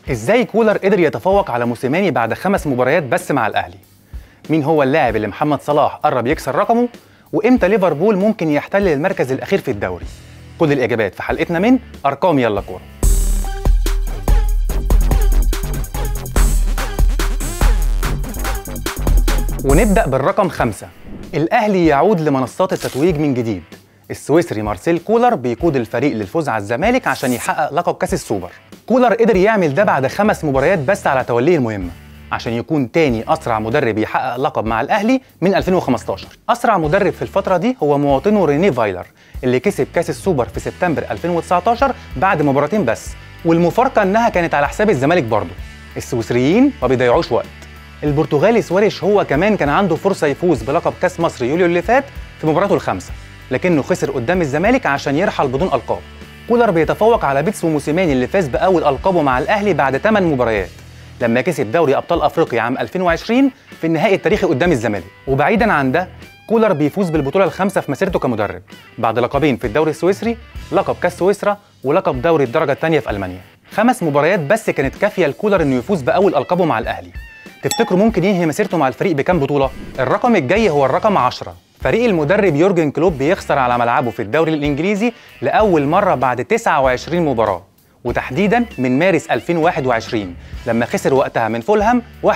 ازاي كولر قدر يتفوق على موسيماني بعد خمس مباريات بس مع الاهلي مين هو اللاعب اللي محمد صلاح قرب يكسر رقمه وامتى ليفربول ممكن يحتل المركز الاخير في الدوري كل الاجابات في حلقتنا من ارقام يلا كوره ونبدا بالرقم خمسة الاهلي يعود لمنصات التتويج من جديد السويسري مارسيل كولر بيقود الفريق للفوز على الزمالك عشان يحقق لقب كاس السوبر كولر قدر يعمل ده بعد خمس مباريات بس على توليه المهمه عشان يكون تاني اسرع مدرب يحقق لقب مع الاهلي من 2015 اسرع مدرب في الفتره دي هو مواطنه ريني فايلر اللي كسب كاس السوبر في سبتمبر 2019 بعد مباراتين بس والمفارقه انها كانت على حساب الزمالك برضه السويسريين ما بيضيعوش وقت البرتغالي سواريش هو كمان كان عنده فرصه يفوز بلقب كاس مصر يوليو اللي فات في مباراته الخامسه لكنه خسر قدام الزمالك عشان يرحل بدون القاب كولر بيتفوق على بيتس وموسيماني اللي فاز باول القابه مع الاهلي بعد 8 مباريات لما كسب دوري ابطال افريقيا عام 2020 في النهائي التاريخي قدام الزمالك وبعيدا عن ده كولر بيفوز بالبطوله الخامسه في مسيرته كمدرب بعد لقبين في الدوري السويسري لقب كاس سويسرا ولقب دوري الدرجه الثانيه في المانيا خمس مباريات بس كانت كافيه لكولر انه يفوز باول القابه مع الاهلي تفتكروا ممكن ينهي مسيرته مع الفريق بكام بطوله الرقم الجاي هو الرقم 10 فريق المدرب يورجن كلوب بيخسر على ملعبه في الدوري الانجليزي لاول مره بعد 29 مباراه وتحديدا من مارس 2021 لما خسر وقتها من فولهام 1-0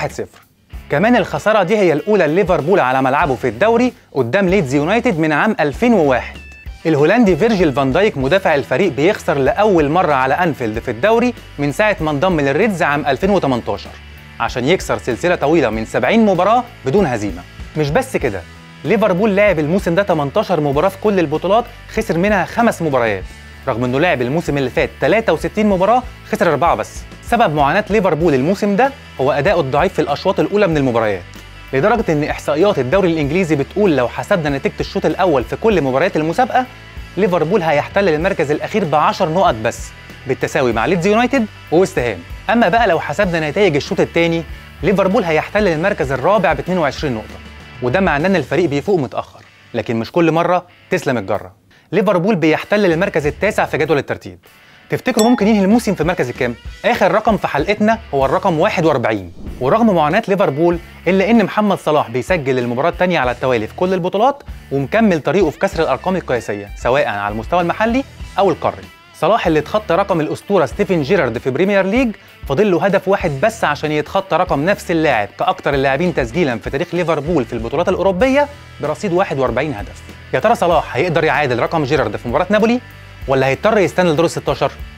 كمان الخساره دي هي الاولى لليفربول على ملعبه في الدوري قدام ليدز يونايتد من عام 2001 الهولندي فيرجيل فان دايك مدافع الفريق بيخسر لاول مره على انفيلد في الدوري من ساعه ما انضم للريدز عام 2018 عشان يكسر سلسله طويله من 70 مباراه بدون هزيمه مش بس كده ليفربول لعب الموسم ده 18 مباراه في كل البطولات خسر منها خمس مباريات رغم انه لعب الموسم اللي فات 63 مباراه خسر اربعه بس سبب معاناه ليفربول الموسم ده هو اداؤه الضعيف في الاشواط الاولى من المباريات لدرجه ان احصائيات الدوري الانجليزي بتقول لو حسبنا نتيجه الشوط الاول في كل مباريات المسابقه ليفربول هيحتل المركز الاخير ب 10 نقط بس بالتساوي مع ليدز يونايتد وويست هام اما بقى لو حسبنا نتائج الشوط الثاني ليفربول هيحتل المركز الرابع ب 22 نقطه وده معناه ان الفريق بيفوق متاخر لكن مش كل مره تسلم الجره ليفربول بيحتل المركز التاسع في جدول الترتيب تفتكروا ممكن ينهي الموسم في المركز الكام؟ آخر رقم في حلقتنا هو الرقم 41 ورغم معاناة ليفربول إلا إن محمد صلاح بيسجل المباراة الثانية على التوالي في كل البطولات ومكمل طريقه في كسر الأرقام القياسية سواء على المستوى المحلي أو القاري صلاح اللي اتخطى رقم الأسطورة ستيفن جيرارد في بريمير ليج فاضل له هدف واحد بس عشان يتخطى رقم نفس اللاعب كأكثر اللاعبين تسجيلا في تاريخ ليفربول في البطولات الأوروبية برصيد 41 هدف يا ترى صلاح هيقدر يعادل رقم جيرارد في مباراة نابولي ولا هيضطر يستنى لدور ال 16